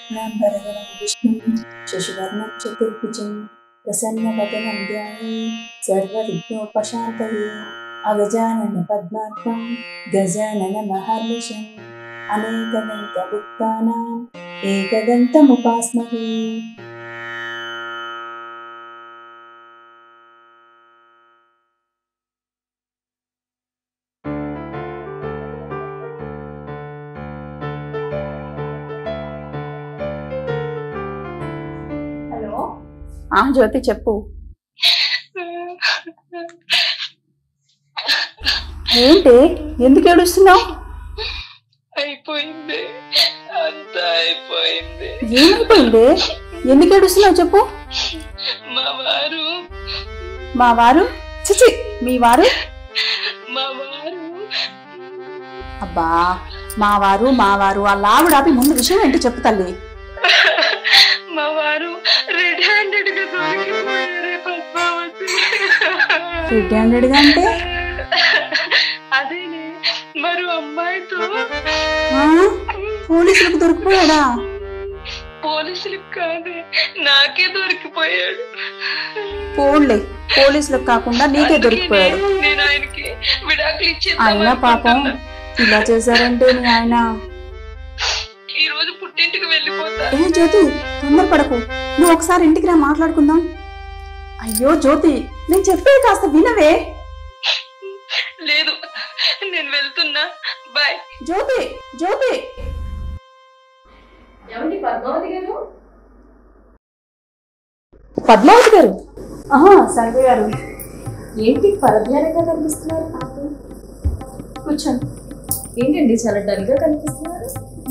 నాంబరధరం విష్ణుం శశివర్ణం చతుర్భుజం ప్రసన్నవదనం ధ్యాయే సర్వవిఘ్నోపశాంతయే అగజానన పద్మార్కం గజానన మహర్నిశం అనేకదంతభుక్తానాం ఏకదంతముపాస్మహే హలో ఆ జ్యోతి చెప్పు ఏంటి ఎందుకు ఏడుస్తున్నావు అయిపోయింది అంతా అయిపోయింది ఏమైపోయింది ఎందుకు ఏడుస్తున్నావు చెప్పు మా వారు మా వారు చిచి మీ వారు మా వారు అబ్బా మా వారు మా వారు ఆ లావుడాపి ముందు విషయం ఏంటి చెప్పు తల్లి మా వారు రెడ్ హ్యాండెడ్ గా దొరికిపోయారే పద్మావతి రెడ్ హ్యాండెడ్ గా అంటే అదేనే మరో అమ్మాయితో ఆ, పోలీసులకు దొరికిపోయాడా పోలీసులకు కాదే నాకే దొరికిపోయాడు పోన్లే పోలీసులకు కాకుండా నీకే దొరికిపోయాడు అందుకే నేను ఆయనకి విడాకులు అయినా ఇచ్చేద్దాం పాపం ఇలా చేశారంటే నీ ఆయన ఈ రోజు పుట్టింటికి వెళ్ళిపోతా ఏ జ్యోతి తొందరపడకు నువ్వు ఒకసారి ఇంటికి రా మాట్లాడుకుందాం అయ్యో జ్యోతి నేను చెప్పేది కాస్త వినవే లేదు నేను వెళ్తున్నా బాయ్ జ్యోతి జ్యోతి ఏమండి పద్మావతి గారు పద్మావతి గారు ఆహా సంజయ్ గారు ఏంటి పరధ్యానంగా కనిపిస్తున్నారు నాకు కూర్చోండి ఏంటండి చాలా డల్ గా కనిపిస్తున్నారు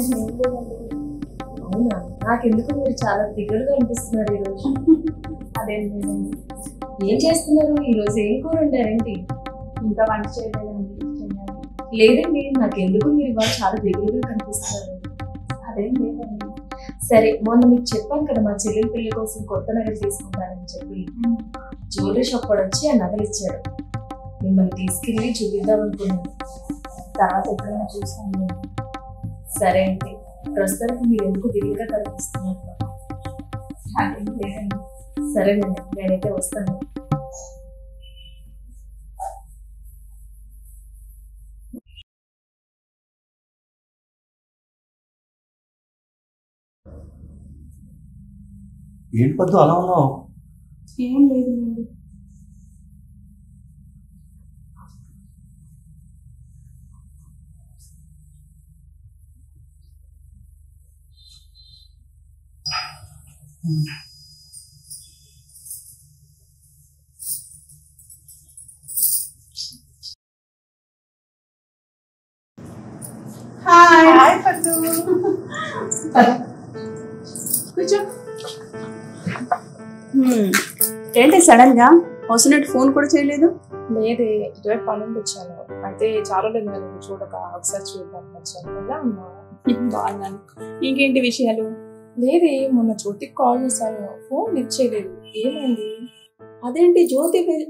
అవునా నాకెందుకు మీరు చాలా దిగులుగా అనిపిస్తున్నారు ఈరోజు అదేం లేదండి ఏం చేస్తున్నారు ఈ రోజు ఏం కూర వండారేంటి ఇంకా వంట చేయలేదండి చేయాలి. లేదండి నాకెందుకు మీరు ఇవాళ చాలా దిగులుగా కనిపిస్తున్నారు అదేం లేదండి సరే మొన్న మీకు చెప్పాను కదా మా చెల్లెల పెళ్లి కోసం కొత్త నగలు తీసుకుంటానని చెప్పి జ్యువెలరీ షాప్ వాడు వచ్చి ఆ నగలు ఇచ్చాడు మిమ్మల్ని తీసుకెళ్ళి చూపిద్దాం అనుకున్నాను తర్వాత ఎప్పుడైనా చూస్తాను సరే అయితే ప్రస్తుతానికి మీరు ఎందుకు దిగులుగా కనిపిస్తున్నారు అదేం లేదండి సరేనండి నేనైతే వస్తాను ఏంటి పొద్దు అలా ఉన్నావు ఏం లేదండి హాయ్ హాయ్ పద్దు కూర్చో ఏంటి సడన్ గా వస్తున్నట్టు ఫోన్ కూడా చేయలేదు లేదే ఇటువైపు పనుండి వచ్చాను అయితే చాలా లేదు కదా నువ్వు చూడక ఒకసారి చూద్దాం వచ్చాను ఎలా ఉన్నా బాగున్నాను ఇంకేంటి విషయాలు లేదే మొన్న జ్యోతికి కాల్ చేశాను ఫోన్ లిఫ్ట్ చేయలేదు ఏమైంది అదేంటి జ్యోతి వే-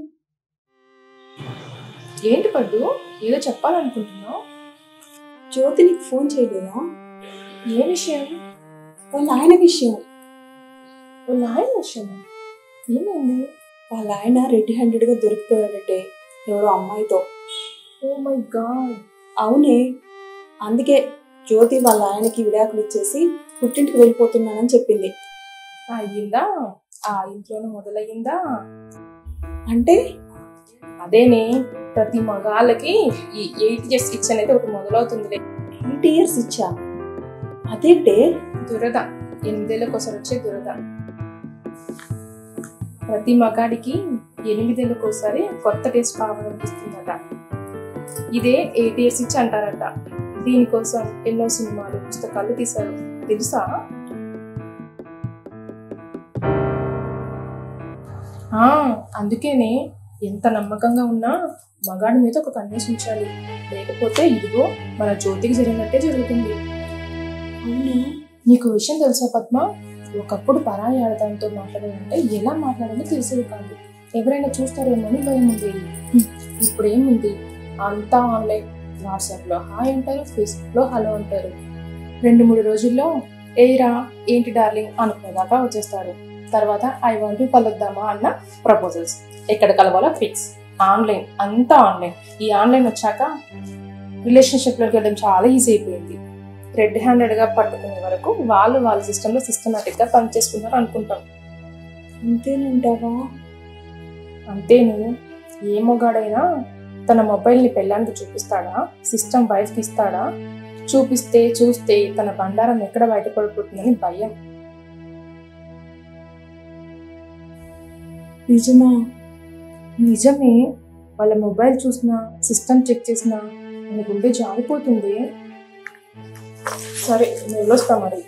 ఏంటి పడ్డు ఏదో చెప్పాలనుకుంటున్నావు జ్యోతి నీకు ఫోన్ చేయలేదా ఏ విషయం వాళ్ళ ఆయన విషయం వాళ్ళ ఆయన విషయం ఏమైంది వాళ్ళ ఆయన రెడ్ హ్యాండెడ్ గా దొరికిపోయాడటే ఎవరో అమ్మాయితో ఓ మై గాడ్ అవునే అందుకే జ్యోతి వాళ్ళ ఆయనకి విడాకులు ఇచ్చేసి పుట్టింటికి వెళ్ళిపోతున్నానని చెప్పింది అయ్యిందా ఆ ఇంట్లోనే మొదలయ్యిందా అంటే అదేనే ప్రతి మగాళ్ళకి ఈ ఎయిట్ ఇయర్స్ కిచెన్ అయితే ఒకటి మొదలవుతుందిలే ఎయిట్ ఇయర్స్ ఇచ్చా అదేంటే దురద ఎనిమిదేళ్ళకి ఒకసారి వచ్చే దురద ప్రతి మగాడికి ఎనిమిదేళ్ళకి ఒకసారి కొత్త టేస్ట్ కావాలనిపిస్తుందట ఇదే ఎయిట్ ఇయర్స్ ఇచ్చి అంటారట దీనికోసం ఎన్నో సినిమాలు పుస్తకాలు తీశారు తెలుసా ఆ, అందుకేనే ఎంత నమ్మకంగా ఉన్నా మగాడి మీద ఒక కన్నేసి ఉంచాలి లేకపోతే ఇదిగో మన జ్యోతికి జరిగినట్టే జరుగుతుంది అవునా నీకు విషయం తెలుసా పద్మ ఒకప్పుడు పరాయి ఆడదాంతో మాట్లాడాలంటే ఎలా మాట్లాడాలో తెలిసేది కాదు ఎవరైనా చూస్తారేమో అని భయం ఉండేది హ్మ్. ఇప్పుడు ఏముంది అంతా ఆన్లైన్ వాట్సాప్ లో హాయ్ అంటారు ఫేస్బుక్ లో హలో అంటారు రెండు మూడు రోజుల్లో ఏరా ఏంటి డార్లింగ్ అనుకునేదాకా వచ్చేస్తారు తర్వాత ఐ వాంట్ కలుద్దామా అన్న ప్రపోజల్స్ ఎక్కడ కలవాలో ఫిక్స్ ఆన్లైన్ అంతా ఆన్లైన్ ఈ ఆన్లైన్ వచ్చాక రిలేషన్షిప్లోకి వెళ్ళడం చాలా ఈజీ అయిపోయింది రెడ్ హ్యాండెడ్గా పట్టుకునే వరకు వాళ్ళు వాళ్ళ సిస్టంలో సిస్టమేటిక్గా పని చేసుకుంటారు అనుకుంటాం అంతేనంటావా అంతేను ఏ మొగాడైనా తన మొబైల్ని పెళ్ళానికి చూపిస్తాడా సిస్టమ్ వైఫ్కి ఇస్తాడా చూపిస్తే చూస్తే తన బండారం ఎక్కడ బయటపడిపోతుందని భయం నిజమా నిజమే వాళ్ళ మొబైల్ చూసినా సిస్టమ్ చెక్ చేసినా మన గుండె జారిపోతుంది సరే నేను వెళ్ళొస్తా మరి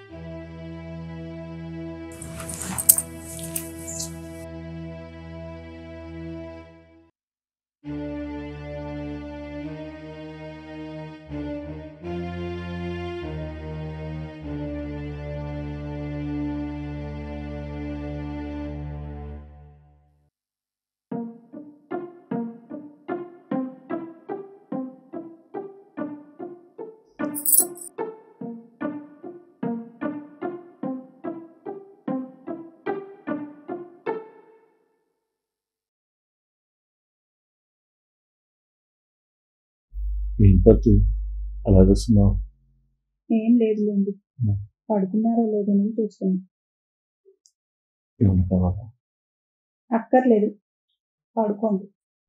ఏం పత్తి అలా చూస్తున్నావు ఏం లేదులేండి Hmm. పడుకున్నారో లేదో అని చూస్తున్నా ఏమన్నా కావాలా అక్కర్లేదు పడుకోండి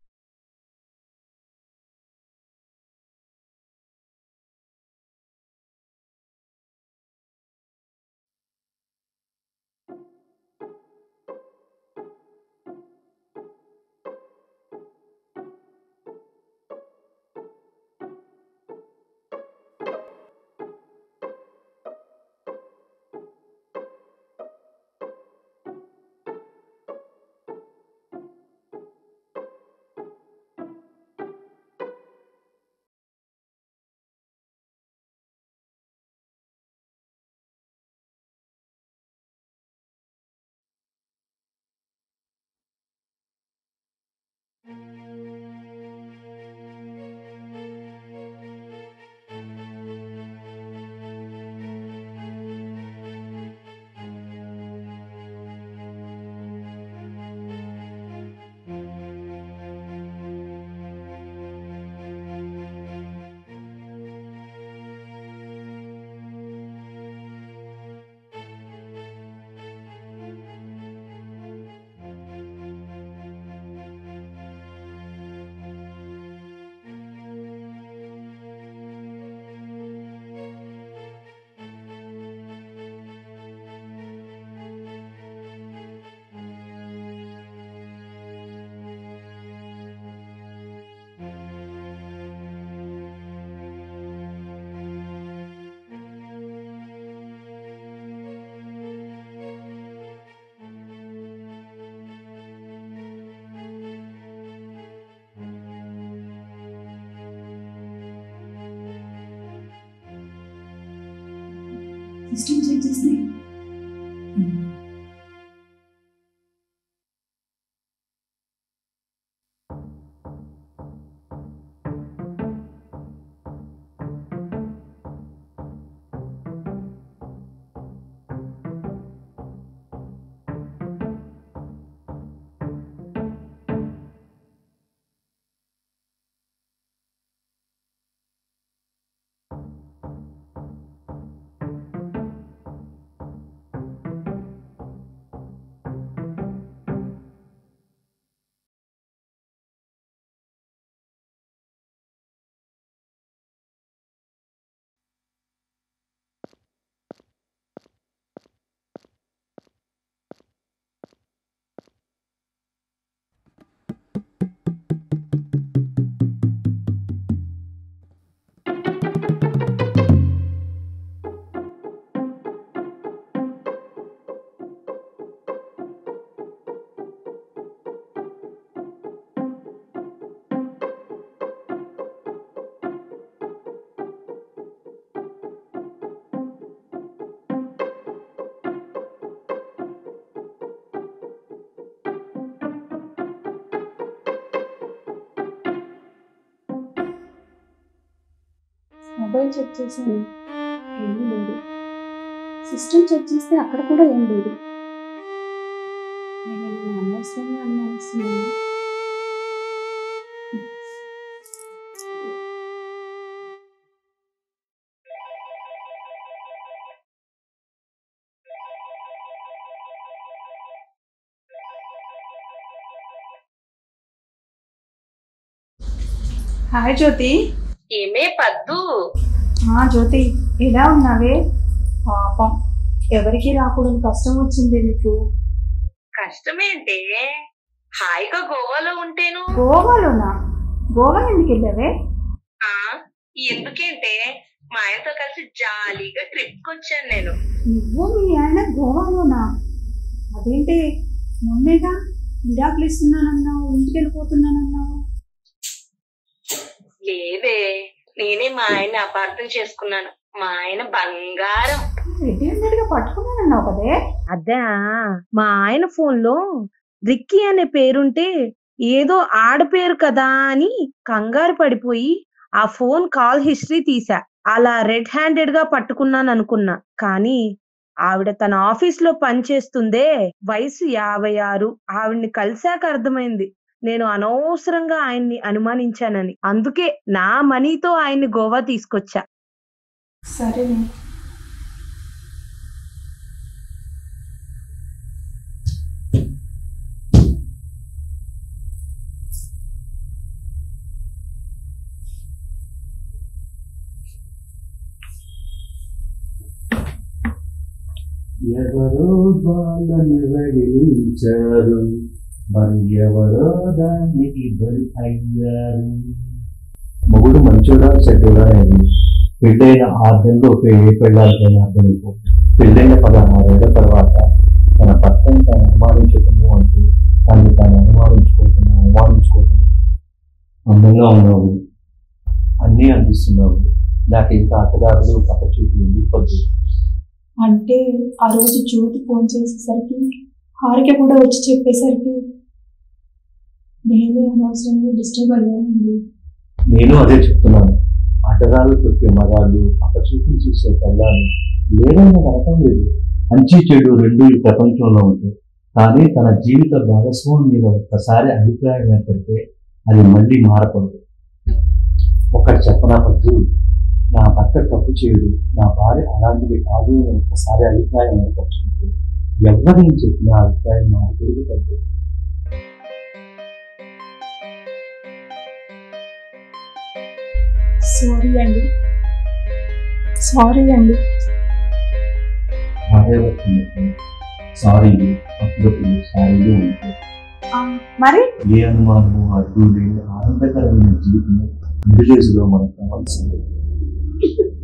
సిస్టమ్ చెక్ చేస్తే మొబైల్ చెక్ చేశాను ఏమీ లేదు సిస్టమ్ చెక్ చేస్తే అక్కడ కూడా ఏం లేదు నేను నేను అనవసరంగా అనుమానిస్తున్నాను హాయ్ జ్యోతి ఏమే పద్దు ఆ జ్యోతి ఎలా ఉన్నావే పాపం ఎవరికి రాకూడదు కష్టం వచ్చింది నీకు కష్టమేంటే హాయిగా గోవాలో ఉంటేను గోవాలోనా గోవా ఎందుకు వెళ్ళావే ఆ ఎందుకేంటే మా ఆయనతో కలిసి జాలీగా ట్రిప్ వచ్చాను నేను నువ్వు మీ ఆయన గోవాలోనా అదేంటి మొన్నేగా విడాకులు ఇస్తున్నానన్నావు ఇంటికి వెళ్ళిపోతున్నానన్నావు లేదే నేనే మా ఆయన అపార్థం చేసుకున్నాను మా ఆయన బంగారం రెడ్డి హండ్రెడ్ గా పట్టుకున్నానన్నావు కదే అదా మా ఆయన ఫోన్లో రిక్కీ అనే పేరుంటే ఏదో ఆడపేరు కదా అని కంగారు పడిపోయి ఆ ఫోన్ కాల్ హిస్టరీ తీసా అలా రెడ్ హ్యాండెడ్ గా పట్టుకున్నాను అనుకున్నా కానీ ఆవిడ తన ఆఫీస్ లో పనిచేస్తుందే వయసు యాభై ఆరు ఆవిడ్ని కలిశాక అర్థమైంది నేను అనవసరంగా ఆయన్ని అనుమానించానని అందుకే నా మనీతో ఆయన్ని గోవా తీసుకొచ్చా సరే ఎవరో వాళ్ళని రగిలించారు మరి ఎవరో దానికి బలి అయ్యారు మొగుడు మంచోడా చెడ్డోడా అని పెళ్ళైన ఆరు నెలలు ఒక ఏ పెళ్ళాలకైనా అర్థమైపో పెళ్ళైన పదహారేళ్ల తర్వాత తన భర్తను తాను అనుమానించటము అంటే తను తాను అనుమానించుకోవటము అవమానించుకోవటము అందంగా ఉన్నావు అన్నీ అందిస్తున్నావు నాకు ఇంకా అత్తగారులు పక్క చూపు ఎందుకు పద్దు అంటే ఆ రోజు జ్యోతి ఫోన్ చేసేసరికి హారిక కూడా వచ్చి చెప్పేసరికి నేనే అనవసరంగా డిస్టర్బ్ అయ్యానండి నేను అదే చెప్తున్నాను అడ్డగాళ్ళు తొక్కే మగాళ్ళు పక్క చూపులు చూసే పెళ్ళాలు లేదన్న అర్థం లేదు మంచి చెడు రెండు ఈ ప్రపంచంలో ఉంటాయి కానీ తన జీవిత భాగస్వామి మీద ఒక్కసారి అభిప్రాయం ఏర్పడితే అది మళ్ళీ మారకూడదు ఒకటి చెప్పనా పద్దు నా భర్త తప్పు చేయడు నా భార్య అలాంటిది కాదు అని ఒక్కసారి అభిప్రాయం ఏర్పరచుకుంటే ఎవరిని చెప్పిన అభిప్రాయం మారకూడదు పద్దు సారీ అండి సారీ అండి భార్య వస్తుంది సారీ అప్పుడప్పుడు సారీలు ఉంటాయి ఆ, మరి ఏ అనుమానము అడ్డు లేని ఆనందకరమైన జీవితం విలేజ్ లో మనకు కావాల్సింది